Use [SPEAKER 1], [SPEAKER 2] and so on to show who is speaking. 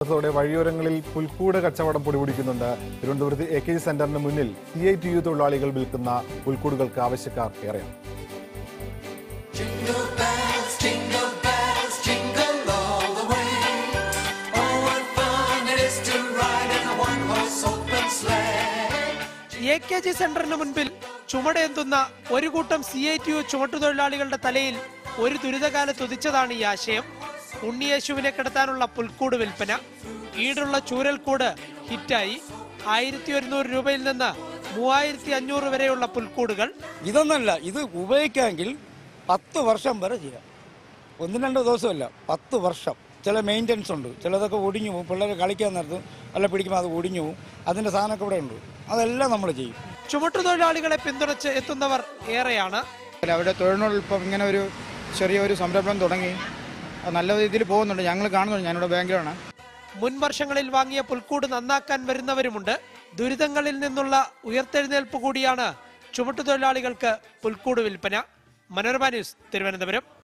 [SPEAKER 1] ആരംഭിക്കാത്തതോടെ വഴിയോരങ്ങളിൽ പുൽക്കൂട് കച്ചവടം പൊടിപിടിക്കുന്നുണ്ട് തിരുവനന്തപുരത്ത് എ കെ ജി സെന്ററിന് മുന്നിൽ സി ഐ ടി യു തൊഴിലാളികൾ വിൽക്കുന്ന പുൽക്കൂടുകൾക്ക് ആവശ്യക്കാർ ഏറെയാണ്
[SPEAKER 2] Jingle bells, jingle bells, jingle all the way. Oh, what fun it is to ride in a one-horse open sleigh.
[SPEAKER 3] A K G സെന്ററിന് മുൻപിൽ ചുമടേന്തുന്ന ഒരു കൂട്ടം സി ഐ ടി യു ചുമട്ടുതൊഴിലാളികളുടെ തലയിൽ ഒരു ദുരിതകാലത്ത് ഉദിച്ചതാണ് ഈ ആശയം ഉണ്ണിയേശുവിനെ കിടത്താനുള്ള പുൽക്കൂട് വിൽപ്പന ഈടുള്ള ചൂരൽക്കൂട് ഹിറ്റായി ആയിരത്തി ഒരുന്നൂറ് രൂപയിൽ നിന്ന് മൂവായിരത്തി അഞ്ഞൂറ് വരെയുള്ള പുൽക്കൂടുകൾ
[SPEAKER 4] ഇതൊന്നല്ല ഇത് ഉപയോഗിക്കാമെങ്കിൽ പത്ത് വർഷം വരെ ചെയ്യാം ഒന്നും രണ്ടോ ദിവസമല്ല പത്ത് വർഷം ചില മെയിൻ്റനൻസ് ഉണ്ട് ചിലതൊക്കെ ഒടിഞ്ഞു പോകും പിള്ളേർ കളിക്കാൻ നേരത്ത് അല്ല പിടിക്കുമ്പോൾ അത് ഒടിഞ്ഞു പോകും അതിൻ്റെ സാധനമൊക്കെ ഇവിടെ ഉണ്ട് അതെല്ലാം നമ്മൾ ചെയ്യും
[SPEAKER 3] ചുമട്ടുതൊഴിലാളികളെ പിന്തുണച്ച് എത്തുന്നവർ ഏറെയാണ്
[SPEAKER 5] അവരുടെ തൊഴിലിനോടൊപ്പം ഇങ്ങനെ ഒരു ചെറിയൊരു സംരംഭം തുടങ്ങി അത് നല്ല രീതിയിൽ പോകുന്നുണ്ട് ഞങ്ങൾ കാണുന്നുണ്ട് ഞാനിവിടെ ബാങ്കിലാണ്
[SPEAKER 3] മുൻ വർഷങ്ങളിൽ വാങ്ങിയ പുൽക്കൂട് നന്നാക്കാൻ വരുന്നവരുമുണ്ട് ദുരിതങ്ങളിൽ നിന്നുള്ള ഉയർത്തെഴുന്നേൽപ്പ് കൂടിയാണ് ചുമട്ടുതൊഴിലാളികൾക്ക് പുൽക്കൂട് വിൽപ്പന മനോരമ ന്യൂസ് തിരുവനന്തപുരം